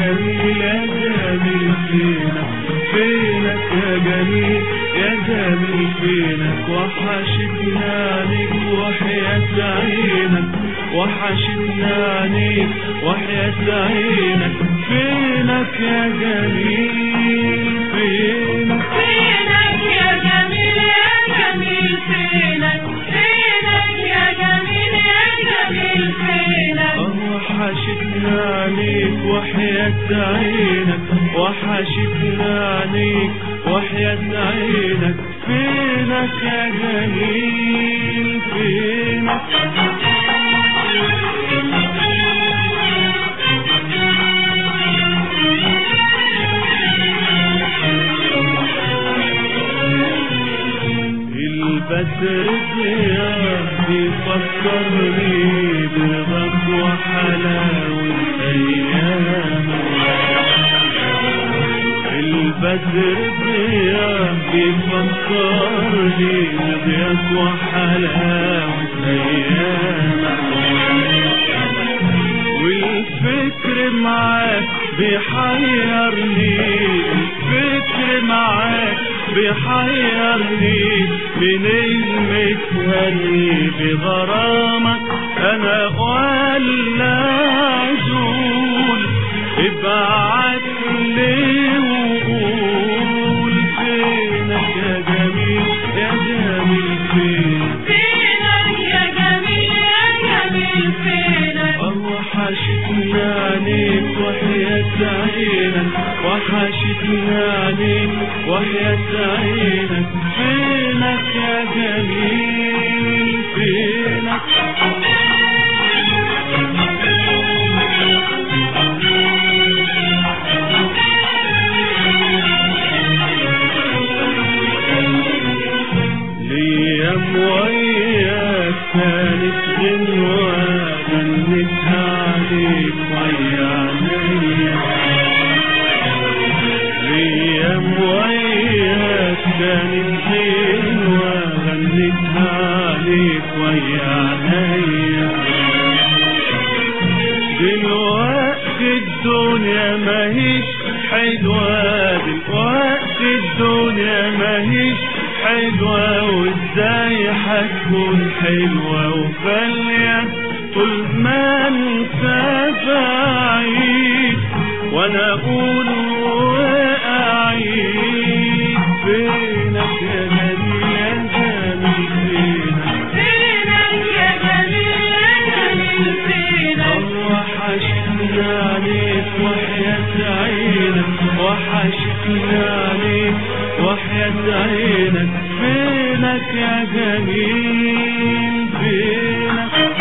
جميل يا جميل فينك فينك يا جميل يا جميل فينك وحشتنا عليك وحياة عينك وحشتنا عليك وحياة عينك فينك يا جميل فينك فينك يا جميل يا جميل فينك فينك يا جميل يا جميل فينك وحشتنا عليك وحياة عينك وحشتنا عليك وحياة عينك فينك يا جميل فينك البدر ضياء بيفكرني برضاك وحلاوة أيامك البدر ضياء بيفكرني بضياك وحلاوة أيامك والفكر معاك بيحيرني الفكر معاك بيحيرني من المتهني بغرامك انا ولا عزول ابعت لي وقول فينك يا جميل يا جميل فينك فينك يا جميل يا جميل فينك وحشتنا عليك وحياة عينك وحشتنا عليك وحياة عينك فينك يا جميل فينك ليام وياك كانت غنوة غنتها عليك ويا عينيا ليام وياك كانت غنوة غنتها عليك ويا عينيا دلوقتي الدنيا ماهيش حلوة دلوقتي الدنيا ماهيش حلوة وازاي هتكون حلوة وفالية طول ما انت بعيد وانا اقول واعيد فينك يا جميل يا جميل فينك فينك يا جميل يا جميل فينك وحشتنا عليك وحياة عينك وحشتنا عليك وحياة عينك فينك يا جميل فينك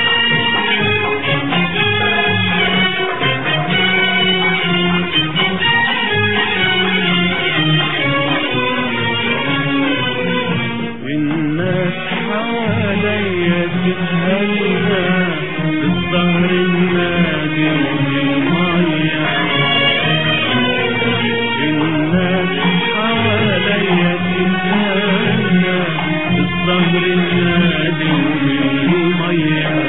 الناس حواليا تتهنى بالظهر النادي وبالمية الناس حواليا تتهنى بالظهر النادي وبالمية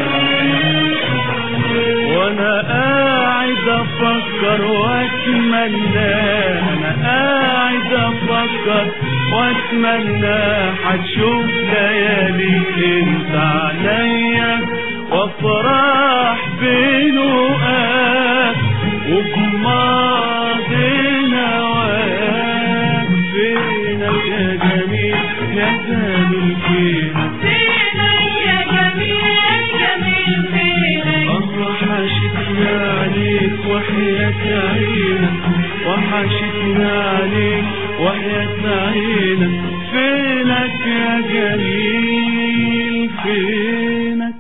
وانا قاعد افكر واتمنى انا قاعد افكر واتمنى هتشوف لياليك انت عليا وافرح بلقاك وبماضي نواك فينك يا جميل يا جميل فينك فينك يا جميل يا جميل فينك وحشتنا عليك وحياة عينك وحشتنا عليك وحياة عينك فينك يا جميل فينك